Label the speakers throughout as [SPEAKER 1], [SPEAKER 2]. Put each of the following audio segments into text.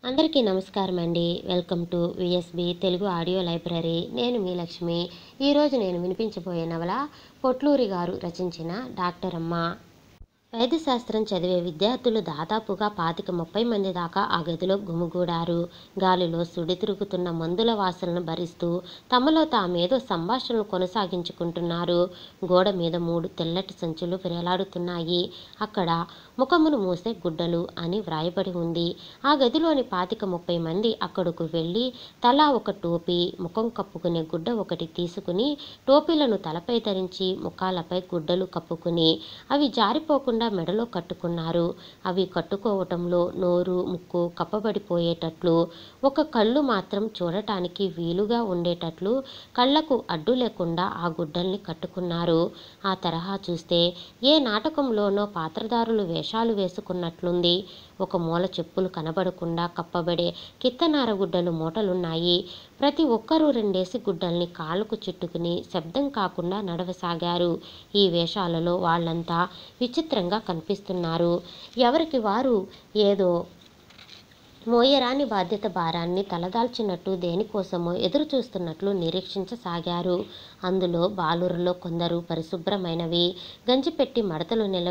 [SPEAKER 1] అందరికీ నమస్కారం అండి welcome to VSB Telugu audio library నేను మీ లక్ష్మి ఈరోజు నేను వినిపించబోయే నవల పొట్లూరి గారు రచించిన డాక్టర్ అమ్మ వైద్యశాస్త్రం చదివే విద్యార్థులు దాదాపుగా పాతిక ముప్పై మంది దాకా ఆ గదిలో గుమిగూడారు గాలిలో సుడి తిరుగుతున్న మందుల వాసనను భరిస్తూ తమలో తామేదో సంభాషణలు కొనసాగించుకుంటున్నారు గోడ మీద మూడు తెల్లటి సంచులు వేలాడుతున్నాయి అక్కడ ముఖమును మూసే గుడ్డలు అని వ్రాయబడి ఉంది ఆ గదిలోని పాతిక ముప్పై మంది అక్కడకు వెళ్ళి తలా ఒక టోపీ ముఖం కప్పుకునే గుడ్డ ఒకటి తీసుకుని టోపీలను తలపై ధరించి ముఖాలపై గుడ్డలు కప్పుకుని అవి జారిపోకుండా మెడలో కట్టుకున్నారు అవి కట్టుకోవటంలో నోరు ముక్కు కప్పబడిపోయేటట్లు ఒక కళ్ళు మాత్రం చూడటానికి వీలుగా ఉండేటట్లు కళ్ళకు అడ్డు లేకుండా ఆ గుడ్డల్ని కట్టుకున్నారు ఆ తరహా చూస్తే ఏ నాటకంలోనో పాత్రదారులు వేషాలు వేసుకున్నట్లుంది ఒక మూల చెప్పులు కనబడకుండా కప్పబడే కిత్తనార గుడ్డలు మూటలున్నాయి ప్రతి ఒక్కరూ రెండేసి గుడ్డల్ని కాళ్ళకు చుట్టుకుని శబ్దం కాకుండా నడవసాగారు ఈ వేషాలలో వాళ్ళంతా విచిత్రంగా కనిపిస్తున్నారు ఎవరికి వారు ఏదో మోయరాని బాధ్యత భారాన్ని తలదాల్చినట్టు దేనికోసమో ఎదురు చూస్తున్నట్లు నిరీక్షించసాగారు అందులో బాలురులో కొందరు పరిశుభ్రమైనవి గంజిపెట్టి మడతలు నిల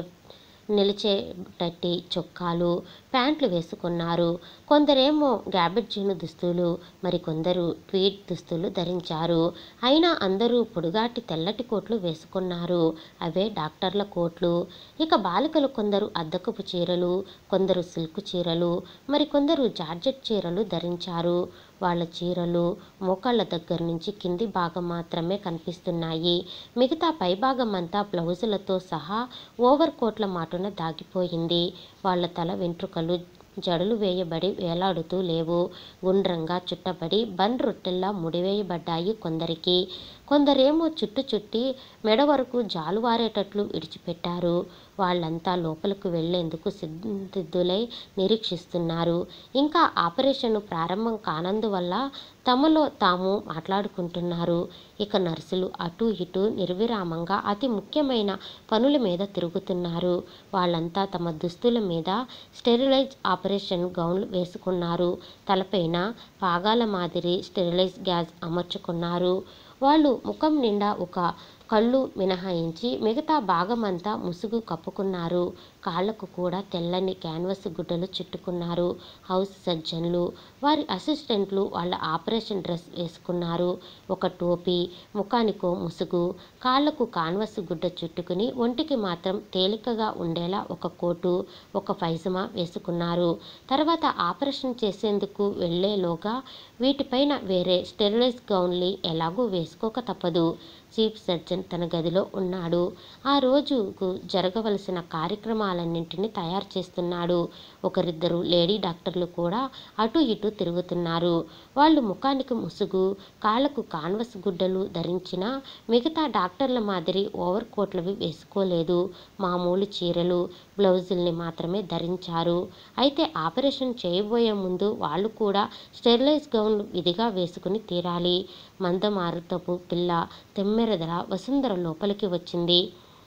[SPEAKER 1] నిలిచేటట్టి చొక్కాలు ప్యాంట్లు వేసుకున్నారు కొందరేమో గ్యాబెట్జీను దుస్తులు మరికొందరు ట్వీట్ దుస్తులు ధరించారు అయినా అందరూ పొడుగాటి తెల్లటి కోట్లు వేసుకున్నారు అవే డాక్టర్ల కోట్లు ఇక బాలికలు కొందరు అద్దకపు చీరలు కొందరు సిల్క్ చీరలు మరికొందరు జార్జెట్ చీరలు ధరించారు వాళ్ళ చీరలు మోకాళ్ళ దగ్గర నుంచి కింది భాగం మాత్రమే కనిపిస్తున్నాయి మిగతా పైభాగం అంతా బ్లౌజులతో సహా ఓవర్ కోట్ల మాటున దాగిపోయింది వాళ్ళ తల వెంట్రుకలు జడలు వేయబడి వేలాడుతూ లేవు గుండ్రంగా చుట్టబడి బన్ రొట్టెల్లా ముడివేయబడ్డాయి కొందరికి కొందరేమో చుట్టు చుట్టి మెడ వరకు జాలువారేటట్లు విడిచిపెట్టారు వాళ్ళంతా లోపలికి వెళ్లేందుకు సిద్ధులై నిరీక్షిస్తున్నారు ఇంకా ఆపరేషన్ ప్రారంభం కానందువల్ల తమలో తాము మాట్లాడుకుంటున్నారు ఇక నర్సులు అటు ఇటు నిర్విరామంగా అతి ముఖ్యమైన పనుల మీద తిరుగుతున్నారు వాళ్ళంతా తమ దుస్తుల మీద స్టెరిలైజ్ ఆపరేషన్ గౌన్లు వేసుకున్నారు తలపైన పాగాల మాదిరి స్టెరిలైజ్ గ్యాస్ అమర్చుకున్నారు వాళ్ళు ముఖం నిండా ఒక కళ్ళు మినహాయించి మిగతా భాగమంతా ముసుగు కప్పుకున్నారు కాళ్లకు కూడా తెల్లని క్యాన్వస్ గుడ్డలు చుట్టుకున్నారు హౌస్ సర్జన్లు వారి అసిస్టెంట్లు వాళ్ళ ఆపరేషన్ డ్రెస్ వేసుకున్నారు ఒక టోపీ ముఖానికో ముసుగు కాళ్లకు కాన్వస్ గుడ్డ చుట్టుకుని ఒంటికి మాత్రం తేలికగా ఉండేలా ఒక కోటు ఒక పైజమా వేసుకున్నారు తర్వాత ఆపరేషన్ చేసేందుకు వెళ్లేలోగా వీటిపైన వేరే స్టెరిలైజ్ గౌన్లు ఎలాగూ వేసుకోక తప్పదు చీఫ్ సర్జన్ తన గదిలో ఉన్నాడు ఆ రోజుకు జరగవలసిన కార్యక్రమాలన్నింటినీ తయారు చేస్తున్నాడు ఒకరిద్దరు లేడీ డాక్టర్లు కూడా అటు ఇటు తిరుగుతున్నారు వాళ్ళు ముఖానికి ముసుగు కాళ్లకు కాన్వస్ గుడ్డలు ధరించినా మిగతా డాక్టర్ల మాదిరి ఓవర్ కోట్లవి వేసుకోలేదు మామూలు చీరలు బ్లౌజుల్ని మాత్రమే ధరించారు అయితే ఆపరేషన్ చేయబోయే ముందు వాళ్ళు కూడా స్టెరిలైజ్ గౌన్లు విధిగా వేసుకుని తీరాలి మందమారుతపు పిల్ల తెమ్మెరదల వసుంధర లోపలికి వచ్చింది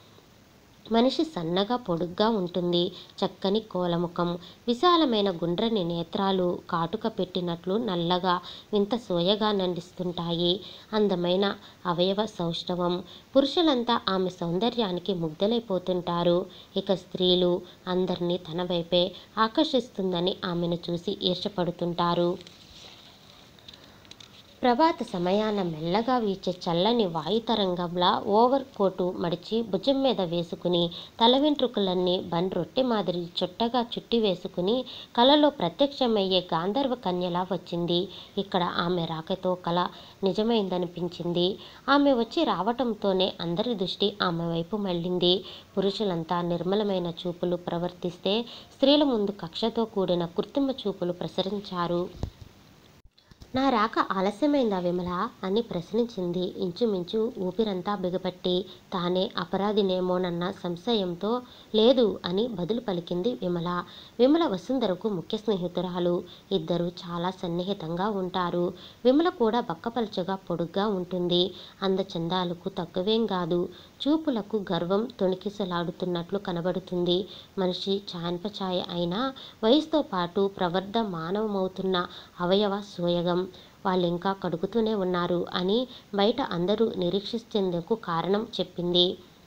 [SPEAKER 1] మనిషి సన్నగా పొడుగ్గా ఉంటుంది చక్కని కోలముఖం విశాలమైన గుండ్రని నేత్రాలు కాటుక పెట్టినట్లు నల్లగా వింత సోయగా నందిస్తుంటాయి అందమైన అవయవ సౌష్ఠవం పురుషులంతా ఆమె సౌందర్యానికి ముగ్ధులైపోతుంటారు ఇక స్త్రీలు అందరినీ తన వైపే ఆకర్షిస్తుందని ఆమెను చూసి ఈర్షపడుతుంటారు ప్రభాత సమయాన మెల్లగా వీచే చల్లని వాయుతరంగంలా ఓవర్ కోటు మడిచి భుజం మీద వేసుకుని తల వెంట్రుకలన్నీ బన్ రొట్టె మాదిరి చుట్టగా చుట్టి వేసుకుని కలలో ప్రత్యక్షమయ్యే గాంధర్వ కన్యలా వచ్చింది ఇక్కడ ఆమె రాకతో కళ నిజమైందనిపించింది ఆమె వచ్చి రావటంతోనే అందరి దృష్టి ఆమె వైపు మళ్ళింది పురుషులంతా నిర్మలమైన చూపులు ప్రవర్తిస్తే స్త్రీల ముందు కక్షతో కూడిన కృత్రిమ చూపులు ప్రసరించారు నా రాక ఆలస్యమైందా విమల అని ప్రశ్నించింది ఇంచుమించు ఊపిరంతా బిగపట్టి తానే అపరాధినేమోనన్న సంశయంతో లేదు అని బదులు పలికింది విమల విమల వసుంధరకు ముఖ్య స్నేహితురాలు ఇద్దరు చాలా సన్నిహితంగా ఉంటారు విమల కూడా బక్కపలచగా పొడుగ్గా ఉంటుంది అందచందాలకు తక్కువేం కాదు చూపులకు గర్వం తొణికిసలాడుతున్నట్లు కనబడుతుంది మనిషి ఛాన్పఛాయ అయినా వయసుతో పాటు ప్రవర్ధ మానవమవుతున్న అవయవ సోయగం వాళ్ళింకా కడుగుతూనే ఉన్నారు అని బయట అందరూ నిరీక్షించేందుకు కారణం చెప్పింది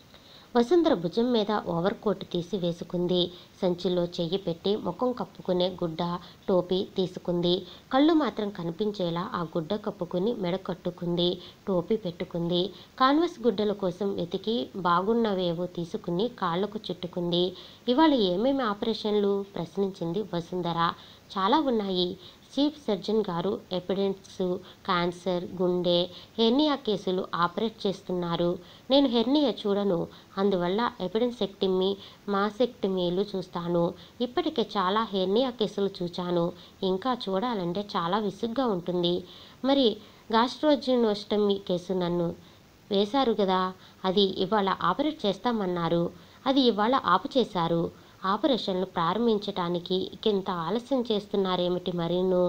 [SPEAKER 1] వసుంధర భుజం మీద ఓవర్ కోట్ తీసి వేసుకుంది సంచిలో చెయ్యి పెట్టి ముఖం కప్పుకునే గుడ్డ టోపీ తీసుకుంది కళ్ళు మాత్రం కనిపించేలా ఆ గుడ్డ కప్పుకుని మెడ కట్టుకుంది టోపీ పెట్టుకుంది కాన్వస్ గుడ్డల కోసం వెతికి బాగున్నవేవో తీసుకుని కాళ్లకు చుట్టుకుంది ఇవాళ ఏమేమి ఆపరేషన్లు ప్రశ్నించింది వసుంధర చాలా ఉన్నాయి చీఫ్ సర్జన్ గారు ఎపిడెంట్స్ క్యాన్సర్ గుండె హెర్నియా కేసులు ఆపరేట్ చేస్తున్నారు నేను హెర్నియా చూడను అందువల్ల ఎపిడెన్సెక్టమీ మాసెక్టమీలు చూస్తాను ఇప్పటికే చాలా హెర్నియా కేసులు చూచాను ఇంకా చూడాలంటే చాలా విసుగ్గా ఉంటుంది మరి గాస్ట్రోజినోస్టమీ కేసు నన్ను వేశారు కదా అది ఇవాళ ఆపరేట్ చేస్తామన్నారు అది ఇవాళ ఆపు చేశారు ఆపరేషన్లు ప్రారంభించటానికి ఇంత ఆలస్యం చేస్తున్నారేమిటి మరీను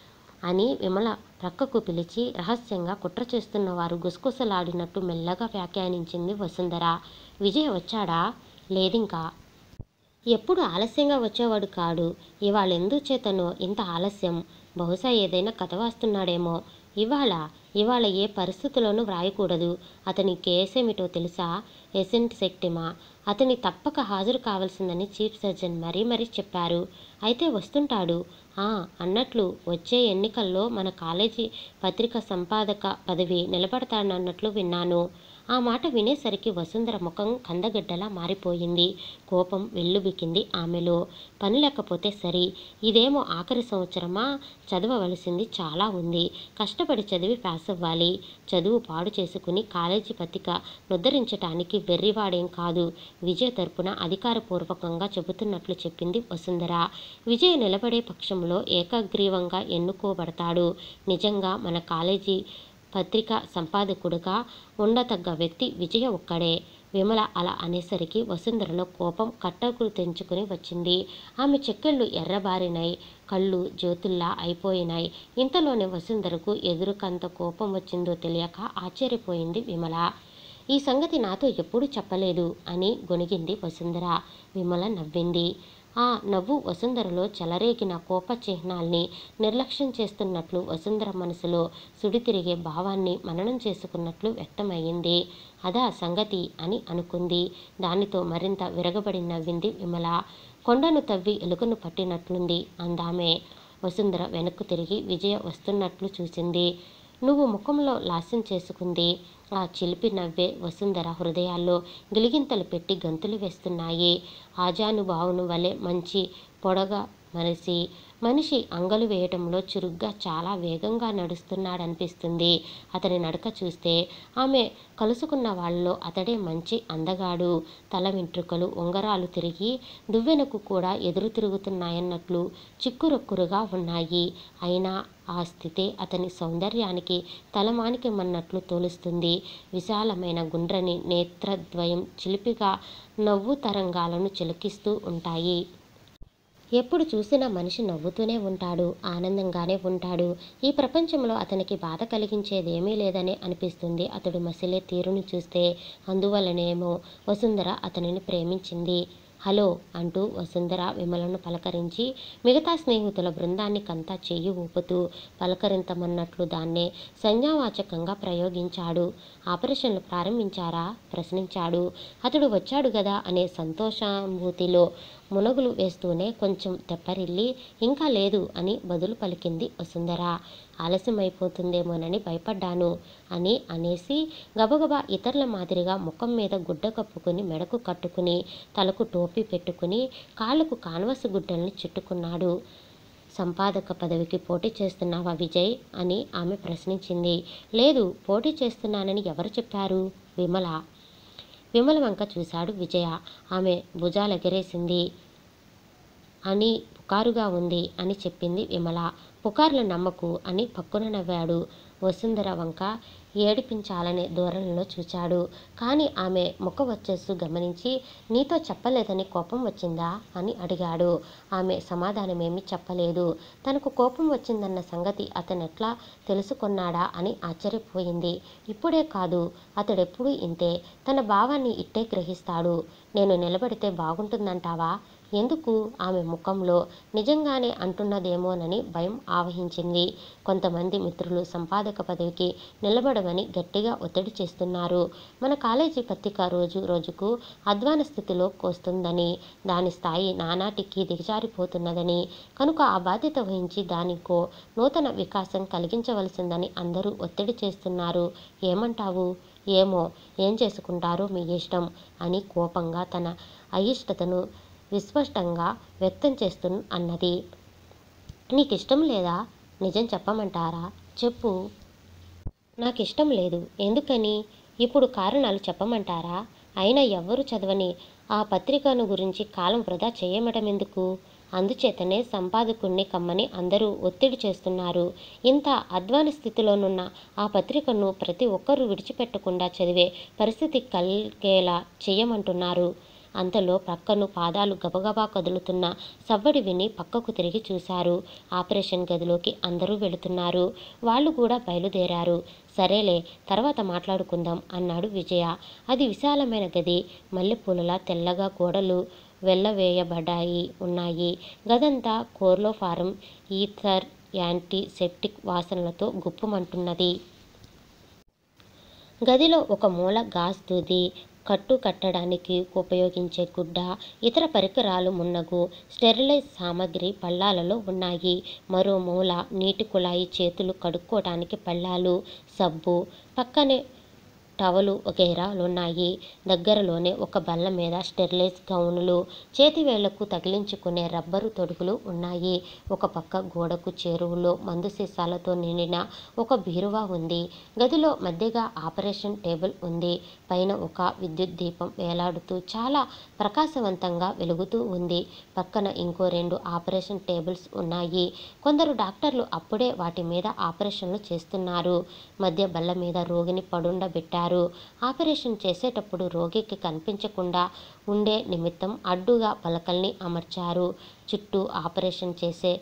[SPEAKER 1] అని విమల ప్రక్కకు పిలిచి రహస్యంగా కుట్ర చేస్తున్న వారు గుసగుసలాడినట్టు మెల్లగా వ్యాఖ్యానించింది వసుంధర విజయ్ వచ్చాడా లేదింకా ఎప్పుడు ఆలస్యంగా వచ్చేవాడు కాడు ఇవాళ ఎందుచేతనో ఇంత ఆలస్యం బహుశా ఏదైనా కథ వాస్తున్నాడేమో ఇవాళ ఇవాళ ఏ పరిస్థితుల్లోనూ వ్రాయకూడదు అతని కేసేమిటో తెలుసా ఎసెంట్ సెక్టిమా అతని తప్పక హాజరు కావాల్సిందని చీఫ్ సర్జన్ మరీ మరీ చెప్పారు అయితే వస్తుంటాడు ఆ అన్నట్లు వచ్చే ఎన్నికల్లో మన కాలేజీ పత్రిక సంపాదక పదవి నిలబడతానన్నట్లు విన్నాను ఆ మాట వినేసరికి వసుంధర ముఖం కందగడ్డలా మారిపోయింది కోపం వెల్లుబికింది ఆమెలో పని లేకపోతే సరి ఇదేమో ఆఖరి సంవత్సరమా చదవవలసింది చాలా ఉంది కష్టపడి చదివి పాస్ అవ్వాలి చదువు పాడు చేసుకుని కాలేజీ పత్రిక నుద్దరించటానికి వెర్రివాడేం కాదు విజయ్ తరపున అధికారపూర్వకంగా చెబుతున్నట్లు చెప్పింది వసుంధర విజయ్ నిలబడే పక్షంలో ఏకగ్రీవంగా ఎన్నుకోబడతాడు నిజంగా మన కాలేజీ పత్రిక సంపాదకుడుగా ఉండతగ్గ వ్యక్తి విజయ ఒక్కడే విమల అలా అనేసరికి వసుంధరలో కోపం కట్టకు తెంచుకుని వచ్చింది ఆమె చెక్కెళ్ళు ఎర్రబారినాయి కళ్ళు జ్యోతుల్లా అయిపోయినాయి ఇంతలోనే వసుంధరకు ఎదురుకంత కోపం వచ్చిందో తెలియక ఆశ్చర్యపోయింది విమల ఈ సంగతి నాతో ఎప్పుడూ చెప్పలేదు అని గొనిగింది వసుంధర విమల నవ్వింది ఆ నవ్వు వసుంధరలో చెలరేగిన కోప చిహ్నాల్ని నిర్లక్ష్యం చేస్తున్నట్లు వసుంధర మనసులో సుడి తిరిగే భావాన్ని మననం చేసుకున్నట్లు వ్యక్తమయ్యింది అదా సంగతి అని అనుకుంది దానితో మరింత విరగబడి నవ్వింది విమల కొండను తవ్వి ఎలుకను పట్టినట్లుంది అందామే వసుంధర వెనక్కు తిరిగి విజయ వస్తున్నట్లు చూసింది నువ్వు ముఖంలో లాస్యం చేసుకుంది ఆ చిలిపి నవ్వే వసుంధర హృదయాల్లో గిలిగింతలు పెట్టి గంతులు వేస్తున్నాయి ఆజానుభావును వలె మంచి పొడగ మనిషి మనిషి అంగలు వేయటంలో చురుగ్గా చాలా వేగంగా నడుస్తున్నాడనిపిస్తుంది అతని నడక చూస్తే ఆమె కలుసుకున్న వాళ్ళలో అతడే మంచి అందగాడు తల వెంట్రుకలు ఉంగరాలు తిరిగి దువ్వెనకు కూడా ఎదురు తిరుగుతున్నాయన్నట్లు చిక్కురొక్కురుగా ఉన్నాయి అయినా ఆ స్థితే అతని సౌందర్యానికి తలమానికమన్నట్లు తోలుస్తుంది విశాలమైన గుండ్రని నేత్రద్వయం చిలిపిగా నవ్వు తరంగాలను చిలికిస్తూ ఉంటాయి ఎప్పుడు చూసినా మనిషి నవ్వుతూనే ఉంటాడు ఆనందంగానే ఉంటాడు ఈ ప్రపంచంలో అతనికి బాధ కలిగించేదేమీ లేదని అనిపిస్తుంది అతడు మసిలే తీరును చూస్తే అందువలనేమో వసుంధర అతనిని ప్రేమించింది హలో అంటూ వసుంధర విమలను పలకరించి మిగతా స్నేహితుల బృందాన్ని కంతా చెయ్యి ఊపుతూ పలకరింతమన్నట్లు దాన్నే సంజ్ఞావాచకంగా ప్రయోగించాడు ఆపరేషన్లు ప్రారంభించారా ప్రశ్నించాడు అతడు వచ్చాడు గదా అనే సంతోషానుభూతిలో మునగులు వేస్తూనే కొంచెం తెప్పరిల్లి ఇంకా లేదు అని బదులు పలికింది వసుంధర ఆలస్యమైపోతుందేమోనని భయపడ్డాను అని అనేసి గబగబా ఇతరుల మాదిరిగా ముఖం మీద గుడ్డ కప్పుకుని మెడకు కట్టుకుని తలకు టోపీ పెట్టుకుని కాళ్ళకు కాన్వస్ గుడ్డల్ని చుట్టుకున్నాడు సంపాదక పదవికి పోటీ చేస్తున్నావా విజయ్ అని ఆమె ప్రశ్నించింది లేదు పోటీ చేస్తున్నానని ఎవరు చెప్పారు విమల విమల వంక చూశాడు విజయ ఆమె భుజాలెగరేసింది అని పుకారుగా ఉంది అని చెప్పింది విమల పుకార్ల నమ్మకు అని పక్కున నవ్వాడు వసుంధర వంక ఏడిపించాలనే ధోరణిలో చూచాడు కానీ ఆమె ముఖ వచ్చేసు గమనించి నీతో చెప్పలేదని కోపం వచ్చిందా అని అడిగాడు ఆమె సమాధానమేమీ చెప్పలేదు తనకు కోపం వచ్చిందన్న సంగతి అతనెట్లా తెలుసుకున్నాడా అని ఆశ్చర్యపోయింది ఇప్పుడే కాదు అతడెప్పుడూ ఇంతే తన భావాన్ని ఇట్టే గ్రహిస్తాడు నేను నిలబడితే బాగుంటుందంటావా ఎందుకు ఆమె ముఖంలో నిజంగానే అంటున్నదేమోనని భయం ఆవహించింది కొంతమంది మిత్రులు సంపాదక పదవికి నిలబడమని గట్టిగా ఒత్తిడి చేస్తున్నారు మన కాలేజీ పత్రిక రోజు రోజుకు అధ్వాన స్థితిలో కోస్తుందని దాని స్థాయి నానాటికి దిగజారిపోతున్నదని కనుక ఆ బాధ్యత వహించి దానికో నూతన వికాసం కలిగించవలసిందని అందరూ ఒత్తిడి చేస్తున్నారు ఏమంటావు ఏమో ఏం చేసుకుంటారో మీ ఇష్టం అని కోపంగా తన అయిష్టతను విస్పష్టంగా వ్యక్తం చేస్తూ అన్నది నీకు ఇష్టం లేదా నిజం చెప్పమంటారా చెప్పు నాకు ఇష్టం లేదు ఎందుకని ఇప్పుడు కారణాలు చెప్పమంటారా అయినా ఎవ్వరు చదవని ఆ పత్రికను గురించి కాలం వృధా చేయమటం ఎందుకు అందుచేతనే సంపాదకుణ్ణి కమ్మని అందరూ ఒత్తిడి చేస్తున్నారు ఇంత అధ్వాన స్థితిలోనున్న ఆ పత్రికను ప్రతి ఒక్కరూ విడిచిపెట్టకుండా చదివే పరిస్థితి కలిగేలా చేయమంటున్నారు అంతలో పక్కను పాదాలు గబగబా కదులుతున్న సవ్వడి విని పక్కకు తిరిగి చూశారు ఆపరేషన్ గదిలోకి అందరూ వెళుతున్నారు వాళ్ళు కూడా బయలుదేరారు సరేలే తర్వాత మాట్లాడుకుందాం అన్నాడు విజయ అది విశాలమైన గది మల్లెపూలలా తెల్లగా గోడలు వెళ్ళవేయబడ్డాయి ఉన్నాయి గదంతా కోర్లోఫారం ఈథర్ యాంటీ సెప్టిక్ వాసనలతో గుప్పుమంటున్నది గదిలో ఒక మూల గాజ్ దూది కట్టు కట్టడానికి ఉపయోగించే గుడ్డ ఇతర పరికరాలు మున్నగు స్టెరిలైజ్ సామగ్రి పళ్ళాలలో ఉన్నాయి మరో మూల నీటి కుళాయి చేతులు కడుక్కోవడానికి పళ్ళాలు సబ్బు పక్కనే టవలు వగైరాలున్నాయి దగ్గరలోనే ఒక బల్ల మీద స్టెరిలైజ్ గౌనులు చేతివేళ్లకు తగిలించుకునే రబ్బరు తొడుగులు ఉన్నాయి ఒక పక్క గోడకు చేరువలో మందు సీసాలతో నిండిన ఒక బీరువా ఉంది గదిలో మధ్యగా ఆపరేషన్ టేబుల్ ఉంది పైన ఒక విద్యుత్ దీపం వేలాడుతూ చాలా ప్రకాశవంతంగా వెలుగుతూ ఉంది పక్కన ఇంకో రెండు ఆపరేషన్ టేబుల్స్ ఉన్నాయి కొందరు డాక్టర్లు అప్పుడే వాటి మీద ఆపరేషన్లు చేస్తున్నారు మధ్య బల్ల మీద రోగిని పడుండబెట్టారు ఆపరేషన్ చేసేటప్పుడు రోగికి కనిపించకుండా ఉండే నిమిత్తం అడ్డుగా పలకల్ని అమర్చారు చుట్టూ ఆపరేషన్ చేసే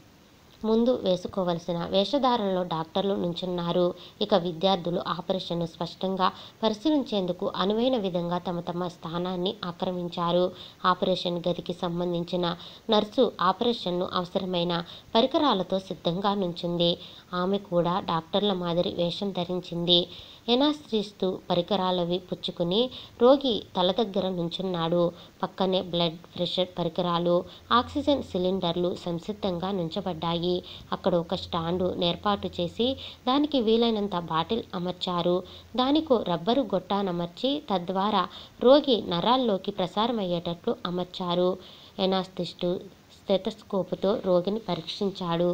[SPEAKER 1] ముందు వేసుకోవలసిన వేషధారణలో డాక్టర్లు నుంచున్నారు ఇక విద్యార్థులు ఆపరేషన్ను స్పష్టంగా పరిశీలించేందుకు అనువైన విధంగా తమ తమ స్థానాన్ని ఆక్రమించారు ఆపరేషన్ గదికి సంబంధించిన నర్సు ఆపరేషన్ను అవసరమైన పరికరాలతో సిద్ధంగా నుంచుంది ఆమె కూడా డాక్టర్ల మాదిరి వేషం ధరించింది ఎనాస్త్రిస్తూ పరికరాలవి పుచ్చుకుని రోగి తల దగ్గర నుంచున్నాడు పక్కనే బ్లడ్ ప్రెషర్ పరికరాలు ఆక్సిజన్ సిలిండర్లు సంసిద్ధంగా నుంచబడ్డాయి అక్కడ ఒక స్టాండు ఏర్పాటు చేసి దానికి వీలైనంత బాటిల్ అమర్చారు దానికో రబ్బరు గొట్టానమర్చి తద్వారా రోగి నరాల్లోకి ప్రసారమయ్యేటట్లు అమర్చారు ఎనాస్థిస్టు స్టెతస్కోపుతో రోగిని పరీక్షించాడు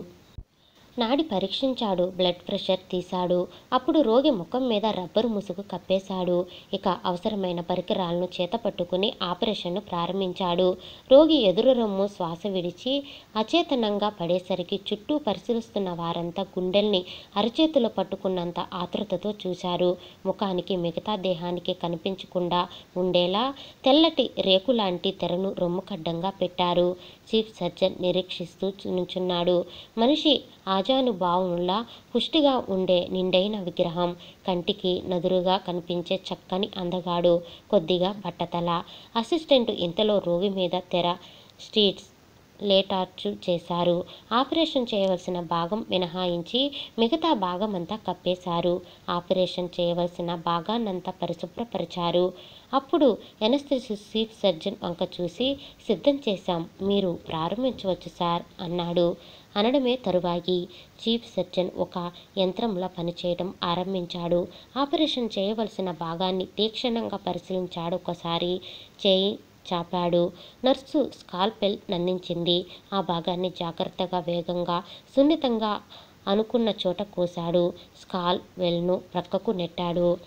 [SPEAKER 1] నాడి పరీక్షించాడు బ్లడ్ ప్రెషర్ తీశాడు అప్పుడు రోగి ముఖం మీద రబ్బరు ముసుగు కప్పేశాడు ఇక అవసరమైన పరికరాలను చేత పట్టుకుని ఆపరేషన్ను ప్రారంభించాడు రోగి ఎదురు రొమ్ము శ్వాస విడిచి అచేతనంగా పడేసరికి చుట్టూ పరిశీలిస్తున్న వారంతా గుండెల్ని అరచేతిలో పట్టుకున్నంత ఆతృతతో చూశారు ముఖానికి మిగతా దేహానికి కనిపించకుండా ఉండేలా తెల్లటి రేకులాంటి తెరను రొమ్ము కడ్డంగా పెట్టారు చీఫ్ సర్జన్ నిరీక్షిస్తూ నుంచున్నాడు మనిషి ఆజానుభావులా పుష్టిగా ఉండే నిండైన విగ్రహం కంటికి నదురుగా కనిపించే చక్కని అందగాడు కొద్దిగా బట్టతల అసిస్టెంట్ ఇంతలో రోగి మీద తెర స్ట్రీట్స్ లేటార్చు చేశారు ఆపరేషన్ చేయవలసిన భాగం మినహాయించి మిగతా భాగం అంతా కప్పేశారు ఆపరేషన్ చేయవలసిన భాగాన్నంతా పరిశుభ్రపరిచారు అప్పుడు ఎనస్థెసిస్ చీఫ్ సర్జన్ వంక చూసి సిద్ధం చేశాం మీరు ప్రారంభించవచ్చు సార్ అన్నాడు అనడమే తరువాయి చీఫ్ సర్జన్ ఒక యంత్రంలా పనిచేయడం ఆరంభించాడు ఆపరేషన్ చేయవలసిన భాగాన్ని తీక్షణంగా పరిశీలించాడు ఒకసారి చేయి చాపాడు నర్సు స్కాల్పెల్ నందించింది ఆ భాగాన్ని జాగ్రత్తగా వేగంగా సున్నితంగా అనుకున్న చోట కోశాడు స్కాల్ వెల్ను ప్రక్కకు నెట్టాడు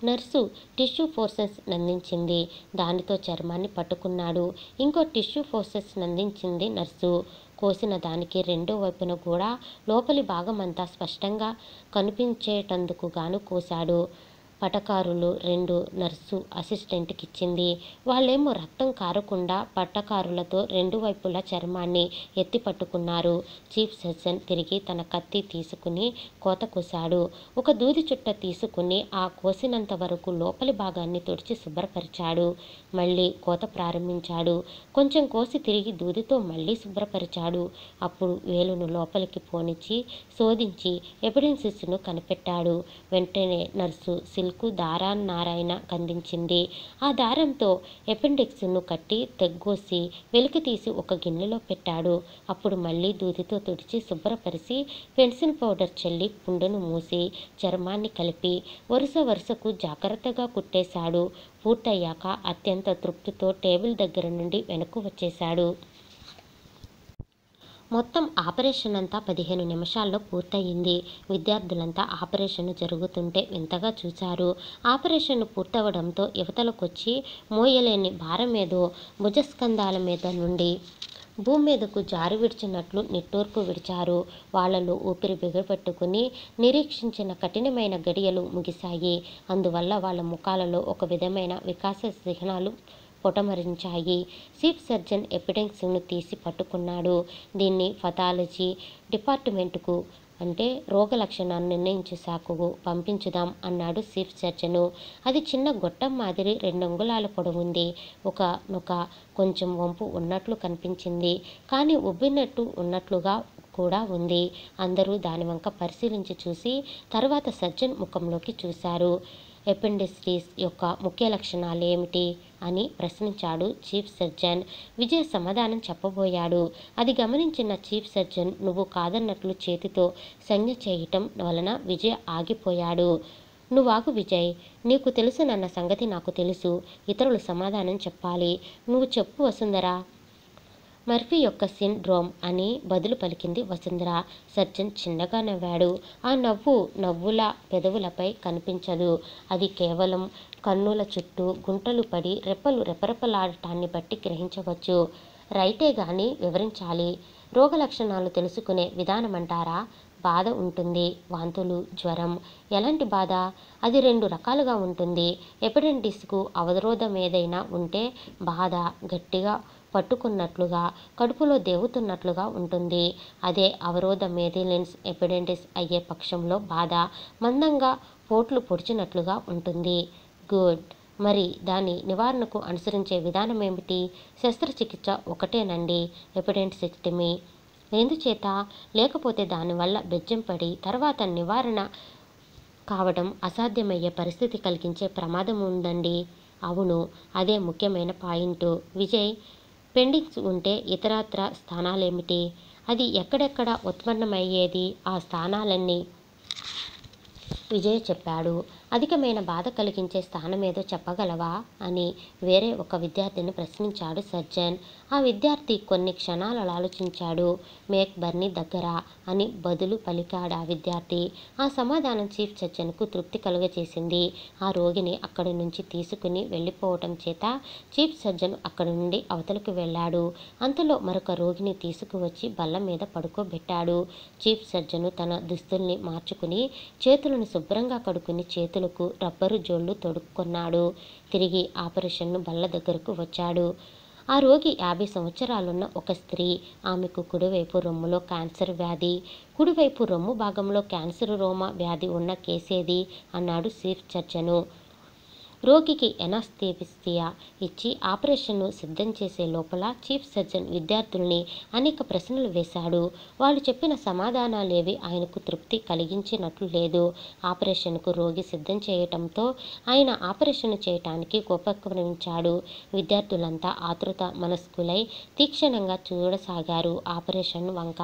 [SPEAKER 1] నర్సు టిష్యూ ఫోర్సెస్ నందించింది దానితో చర్మాన్ని పట్టుకున్నాడు ఇంకో టిష్యూ ఫోర్సెస్ నందించింది నర్సు కోసిన దానికి రెండో వైపున కూడా లోపలి భాగమంతా స్పష్టంగా కనిపించేటందుకు గాను కోశాడు పటకారులు రెండు నర్సు అసిస్టెంట్కి ఇచ్చింది వాళ్ళేమో రక్తం కారకుండా పట్టకారులతో రెండు వైపులా చర్మాన్ని ఎత్తి పట్టుకున్నారు చీఫ్ సర్జన్ తిరిగి తన కత్తి తీసుకుని కోత కోశాడు ఒక దూది చుట్ట తీసుకుని ఆ కోసినంత వరకు లోపలి భాగాన్ని తుడిచి శుభ్రపరిచాడు మళ్ళీ కోత ప్రారంభించాడు కొంచెం కోసి తిరిగి దూదితో మళ్ళీ శుభ్రపరిచాడు అప్పుడు వేలును లోపలికి పోనిచ్చి శోధించి ఎవిడెన్సెస్ను కనిపెట్టాడు వెంటనే నర్సు సిల్కు దారాన్నారాయణ కందించింది ఆ దారంతో ఎపెండిక్స్ను కట్టి తెగ్గోసి వెలికి తీసి ఒక గిన్నెలో పెట్టాడు అప్పుడు మళ్ళీ దూదితో తుడిచి శుభ్రపరిచి పెన్సిల్ పౌడర్ చల్లి పుండును మూసి చర్మాన్ని కలిపి వరుస వరుసకు జాగ్రత్తగా కుట్టేశాడు పూర్తయ్యాక అత్యంత తృప్తితో టేబుల్ దగ్గర నుండి వెనక్కు వచ్చేశాడు మొత్తం ఆపరేషన్ అంతా పదిహేను నిమిషాల్లో పూర్తయింది విద్యార్థులంతా ఆపరేషన్ జరుగుతుంటే వింతగా చూశారు ఆపరేషన్ పూర్తవడంతో యువతలకొచ్చి మోయలేని భారం ఏదో భుజస్కంధాల మీద నుండి భూమి మీదకు జారి విడిచినట్లు నిట్టూర్పు విడిచారు వాళ్ళలో ఊపిరి బిగపెట్టుకుని నిరీక్షించిన కఠినమైన గడియలు ముగిశాయి అందువల్ల వాళ్ళ ముఖాలలో ఒక విధమైన వికాస చిహ్నాలు పొటమరించాయి చీఫ్ సర్జన్ ఎపిడెన్స్ను తీసి పట్టుకున్నాడు దీన్ని పథాలజీ డిపార్ట్మెంటుకు అంటే రోగ లక్షణాన్ని నిర్ణయించే శాఖకు పంపించుదాం అన్నాడు చీఫ్ సర్జను అది చిన్న గొట్టం మాదిరి రెండు అంగుళాల పొడవుంది ఒక నొక కొంచెం వంపు ఉన్నట్లు కనిపించింది కానీ ఉబ్బినట్టు ఉన్నట్లుగా కూడా ఉంది అందరూ దాని వంక పరిశీలించి చూసి తర్వాత సర్జన్ ముఖంలోకి చూశారు ఎపెండిసిటిస్ యొక్క ముఖ్య లక్షణాలు ఏమిటి అని ప్రశ్నించాడు చీఫ్ సర్జన్ విజయ్ సమాధానం చెప్పబోయాడు అది గమనించిన చీఫ్ సర్జన్ నువ్వు కాదన్నట్లు చేతితో సంజ్ఞ చేయటం వలన విజయ్ ఆగిపోయాడు నువ్వాగు విజయ్ నీకు తెలుసునన్న సంగతి నాకు తెలుసు ఇతరులు సమాధానం చెప్పాలి నువ్వు చెప్పు వసుంధరా మర్ఫీ యొక్క సిండ్రోమ్ అని బదులు పలికింది వసుంధర సర్జన్ చిన్నగా నవ్వాడు ఆ నవ్వు నవ్వుల పెదవులపై కనిపించదు అది కేవలం కన్నుల చుట్టూ గుంటలు పడి రెప్పలు రెపరెపలాడటాన్ని బట్టి గ్రహించవచ్చు రైటే గాని వివరించాలి రోగ లక్షణాలు తెలుసుకునే విధానమంటారా బాధ ఉంటుంది వాంతులు జ్వరం ఎలాంటి బాధ అది రెండు రకాలుగా ఉంటుంది ఎపిడెంటిస్కు అవరోధం ఏదైనా ఉంటే బాధ గట్టిగా పట్టుకున్నట్లుగా కడుపులో దేవుతున్నట్లుగా ఉంటుంది అదే అవరోధ మేదిలెన్స్ ఎపిడెంటిస్ అయ్యే పక్షంలో బాధ మందంగా పోట్లు పొడిచినట్లుగా ఉంటుంది గుడ్ మరి దాని నివారణకు అనుసరించే విధానం ఏమిటి శస్త్రచికిత్స ఒకటేనండి ఎపిడెంటిసిక్టమీ ఎందుచేత లేకపోతే దానివల్ల బెజ్జం పడి తర్వాత నివారణ కావడం అసాధ్యమయ్యే పరిస్థితి కలిగించే ప్రమాదం ఉందండి అవును అదే ముఖ్యమైన పాయింట్ విజయ్ పెండింగ్స్ ఉంటే ఇతరత్ర స్థానాలేమిటి అది ఎక్కడెక్కడ ఉత్పన్నమయ్యేది ఆ స్థానాలన్నీ విజయ్ చెప్పాడు అధికమైన బాధ కలిగించే స్థానం ఏదో చెప్పగలవా అని వేరే ఒక విద్యార్థిని ప్రశ్నించాడు సర్జన్ ఆ విద్యార్థి కొన్ని క్షణాలు ఆలోచించాడు మేక్ బర్నీ దగ్గర అని బదులు పలికాడు ఆ విద్యార్థి ఆ సమాధానం చీఫ్ సర్జన్కు తృప్తి కలుగజేసింది ఆ రోగిని అక్కడి నుంచి తీసుకుని వెళ్ళిపోవటం చేత చీఫ్ సర్జన్ అక్కడి నుండి అవతలకు వెళ్ళాడు అంతలో మరొక రోగిని తీసుకువచ్చి బల్ల మీద పడుకోబెట్టాడు చీఫ్ సర్జను తన దుస్తుల్ని మార్చుకుని చేతులను శుభ్రంగా కడుక్కుని చేతులకు రబ్బరు జోళ్లు తొడుక్కున్నాడు తిరిగి ఆపరేషన్ను బల్ల దగ్గరకు వచ్చాడు ఆ రోగి యాభై సంవత్సరాలున్న ఒక స్త్రీ ఆమెకు కుడివైపు రొమ్ములో క్యాన్సర్ వ్యాధి కుడివైపు రొమ్ము భాగంలో క్యాన్సర్ రోమా వ్యాధి ఉన్న కేసేది అన్నాడు చీఫ్ సర్జను రోగికి ఎనాస్థేపిస్తియా ఇచ్చి ఆపరేషన్ను సిద్ధం చేసే లోపల చీఫ్ సర్జన్ విద్యార్థుల్ని అనేక ప్రశ్నలు వేశాడు వాళ్ళు చెప్పిన సమాధానాలేవి ఆయనకు తృప్తి కలిగించినట్లు లేదు ఆపరేషన్కు రోగి సిద్ధం చేయటంతో ఆయన ఆపరేషన్ చేయటానికి ఉపక్రమించాడు విద్యార్థులంతా ఆతృత మనస్కులై తీక్షణంగా చూడసాగారు ఆపరేషన్ వంక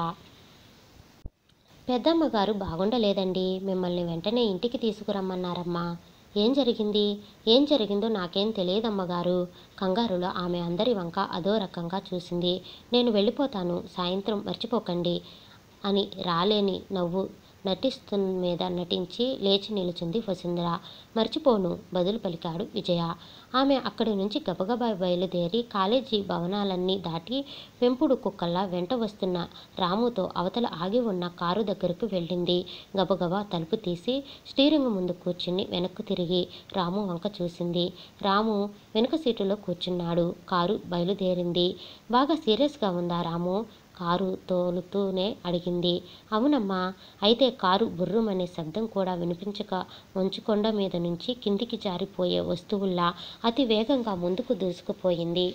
[SPEAKER 1] పెద్దమ్మగారు బాగుండలేదండి మిమ్మల్ని వెంటనే ఇంటికి తీసుకురమ్మన్నారమ్మా ఏం జరిగింది ఏం జరిగిందో నాకేం తెలియదమ్మగారు కంగారులో ఆమె అందరి వంక అదో రకంగా చూసింది నేను వెళ్ళిపోతాను సాయంత్రం మర్చిపోకండి అని రాలేని నవ్వు నటిస్తున్న మీద నటించి లేచి నిలుచుంది వసుంధర మర్చిపోను బదులు పలికాడు విజయ ఆమె అక్కడి నుంచి గబగబా బయలుదేరి కాలేజీ భవనాలన్నీ దాటి పెంపుడు కుక్కల్లా వెంట వస్తున్న రాముతో అవతల ఆగి ఉన్న కారు దగ్గరకు వెళ్ళింది గబగబా తలుపు తీసి స్టీరింగ్ ముందు కూర్చుని వెనక్కు తిరిగి రాము వంక చూసింది రాము వెనుక సీటులో కూర్చున్నాడు కారు బయలుదేరింది బాగా సీరియస్గా ఉందా రాము కారు తోలుతూనే అడిగింది అవునమ్మా అయితే కారు బుర్రుమనే శబ్దం కూడా వినిపించక మంచుకొండ మీద నుంచి కిందికి జారిపోయే వస్తువుల్లా అతి వేగంగా ముందుకు దూసుకుపోయింది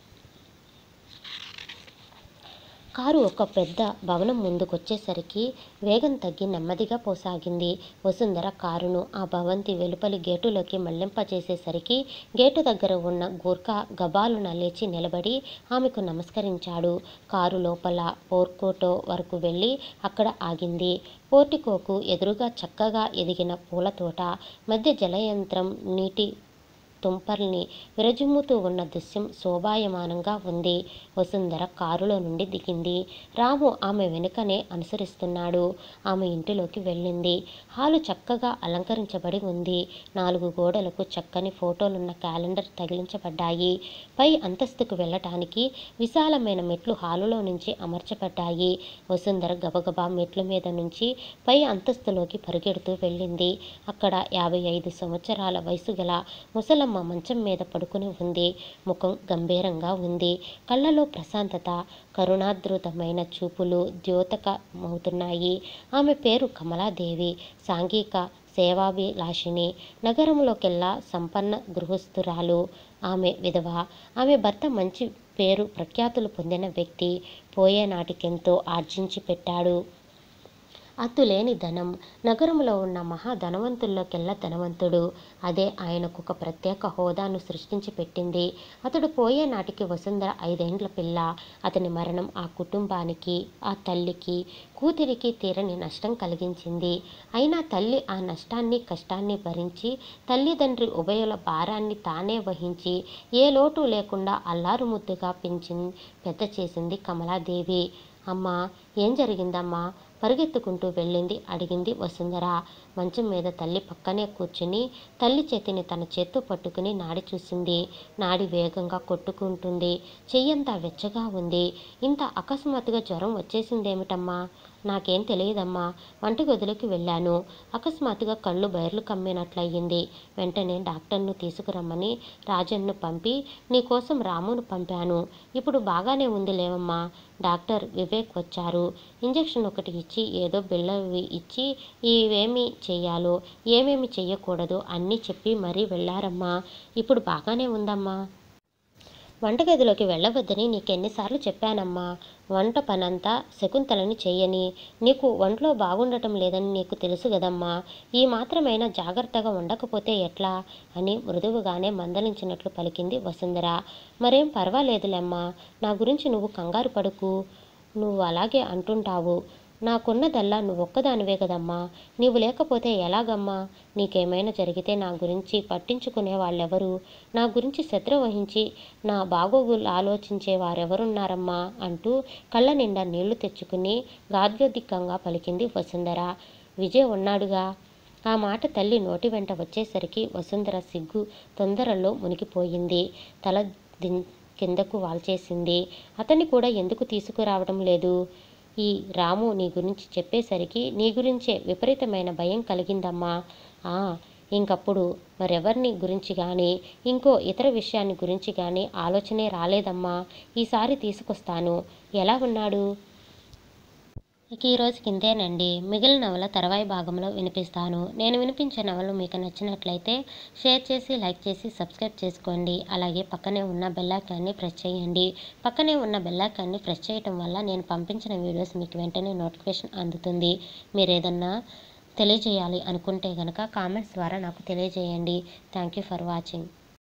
[SPEAKER 1] కారు ఒక పెద్ద భవనం ముందుకొచ్చేసరికి వేగం తగ్గి నెమ్మదిగా పోసాగింది వసుంధర కారును ఆ భవంతి వెలుపలి గేటులోకి మళ్లింపచేసేసరికి గేటు దగ్గర ఉన్న గూర్ఖా గబాలున లేచి నిలబడి ఆమెకు నమస్కరించాడు కారు లోపల పోర్కోటో వరకు వెళ్ళి అక్కడ ఆగింది పోర్టికోకు ఎదురుగా చక్కగా ఎదిగిన పూల తోట మధ్య జలయంత్రం నీటి తుంపర్ని విరజిమ్ముతూ ఉన్న దృశ్యం శోభాయమానంగా ఉంది వసుంధర కారులో నుండి దిగింది రాము ఆమె వెనుకనే అనుసరిస్తున్నాడు ఆమె ఇంటిలోకి వెళ్ళింది హాలు చక్కగా అలంకరించబడి ఉంది నాలుగు గోడలకు చక్కని ఫోటోలున్న క్యాలెండర్ తగిలించబడ్డాయి పై అంతస్తుకు వెళ్ళటానికి విశాలమైన మెట్లు హాలులో నుంచి అమర్చబడ్డాయి వసుంధర గబగబా మెట్ల మీద నుంచి పై అంతస్తులోకి పరిగెడుతూ వెళ్ళింది అక్కడ యాభై ఐదు సంవత్సరాల వయసు గల ముసలమ్మ మంచం మీద పడుకుని ఉంది ముఖం గంభీరంగా ఉంది కళ్ళలో ప్రశాంతత కరుణాద్రుతమైన చూపులు ద్యోతకమవుతున్నాయి ఆమె పేరు కమలాదేవి సాంఘిక సేవాభిలాషిని నగరంలోకెల్లా సంపన్న గృహస్థురాలు ఆమె విధవ ఆమె భర్త మంచి పేరు ప్రఖ్యాతులు పొందిన వ్యక్తి పోయే నాటికెంతో ఆర్జించి పెట్టాడు అత్తులేని ధనం నగరంలో ఉన్న మహా ధనవంతుల్లోకెల్లా ధనవంతుడు అదే ఆయనకు ఒక ప్రత్యేక హోదాను సృష్టించి పెట్టింది అతడు పోయే నాటికి వసుంధర ఐదేండ్ల పిల్ల అతని మరణం ఆ కుటుంబానికి ఆ తల్లికి కూతురికి తీరని నష్టం కలిగించింది అయినా తల్లి ఆ నష్టాన్ని కష్టాన్ని భరించి తల్లిదండ్రి ఉభయుల భారాన్ని తానే వహించి ఏ లోటు లేకుండా అల్లారు ముద్దుగా పెంచి పెద్ద చేసింది కమలాదేవి అమ్మా ఏం జరిగిందమ్మా పరిగెత్తుకుంటూ వెళ్ళింది అడిగింది వసుంధర మంచం మీద తల్లి పక్కనే కూర్చుని తల్లి చేతిని తన చేత్తో పట్టుకుని నాడి చూసింది నాడి వేగంగా కొట్టుకుంటుంది చెయ్యంతా వెచ్చగా ఉంది ఇంత అకస్మాత్తుగా జ్వరం వచ్చేసిందేమిటమ్మా నాకేం తెలియదమ్మా వంటగదిలోకి వెళ్ళాను అకస్మాత్తుగా కళ్ళు బయర్లు కమ్మినట్లయింది వెంటనే డాక్టర్ను తీసుకురమ్మని రాజన్ను పంపి నీకోసం రామును పంపాను ఇప్పుడు బాగానే ఉంది లేవమ్మా డాక్టర్ వివేక్ వచ్చారు ఇంజెక్షన్ ఒకటి ఇచ్చి ఏదో బిళ్ళవి ఇచ్చి ఇవేమి చెయ్యాలో ఏమేమి చెయ్యకూడదో అన్నీ చెప్పి మరీ వెళ్ళారమ్మా ఇప్పుడు బాగానే ఉందమ్మా వంటగదిలోకి వెళ్ళవద్దని నీకెన్నిసార్లు చెప్పానమ్మా వంట పనంతా శకుంతలని చెయ్యని నీకు ఒంట్లో బాగుండటం లేదని నీకు తెలుసు కదమ్మా ఈ మాత్రమైనా జాగ్రత్తగా ఉండకపోతే ఎట్లా అని మృదువుగానే మందలించినట్లు పలికింది వసుంధర మరేం పర్వాలేదులేమ్మా నా గురించి నువ్వు కంగారు పడుకు నువ్వు అలాగే అంటుంటావు నాకున్నదల్లా నువ్వొక్కదానివే కదమ్మా నీవు లేకపోతే ఎలాగమ్మా నీకేమైనా జరిగితే నా గురించి పట్టించుకునే వాళ్ళెవరు నా గురించి శ్రద్ధ వహించి నా బాగోగులు ఆలోచించే వారెవరున్నారమ్మా అంటూ కళ్ళ నిండా నీళ్లు తెచ్చుకుని గాద్యోదిక్కంగా పలికింది వసుంధర విజయ్ ఉన్నాడుగా ఆ మాట తల్లి నోటి వెంట వచ్చేసరికి వసుంధర సిగ్గు తొందరలో మునిగిపోయింది తల దిన్ కిందకు వాల్చేసింది అతన్ని కూడా ఎందుకు తీసుకురావడం లేదు ఈ రాము నీ గురించి చెప్పేసరికి నీ గురించే విపరీతమైన భయం కలిగిందమ్మా ఆ ఇంకప్పుడు మరెవరిని గురించి కానీ ఇంకో ఇతర విషయాన్ని గురించి కానీ ఆలోచనే రాలేదమ్మా ఈసారి తీసుకొస్తాను ఎలా ఉన్నాడు ఇక ఈ రోజుకి ఇంతేనండి మిగిలిన నవల తర్వాయి భాగంలో వినిపిస్తాను నేను వినిపించే నవలు మీకు నచ్చినట్లయితే షేర్ చేసి లైక్ చేసి సబ్స్క్రైబ్ చేసుకోండి అలాగే పక్కనే ఉన్న బెల్లాకాన్ని ప్రెస్ చేయండి పక్కనే ఉన్న బెల్లాకాన్ని ప్రెస్ చేయటం వల్ల నేను పంపించిన వీడియోస్ మీకు వెంటనే నోటిఫికేషన్ అందుతుంది మీరు ఏదన్నా తెలియజేయాలి అనుకుంటే కనుక కామెంట్స్ ద్వారా నాకు తెలియజేయండి థ్యాంక్ యూ ఫర్ వాచింగ్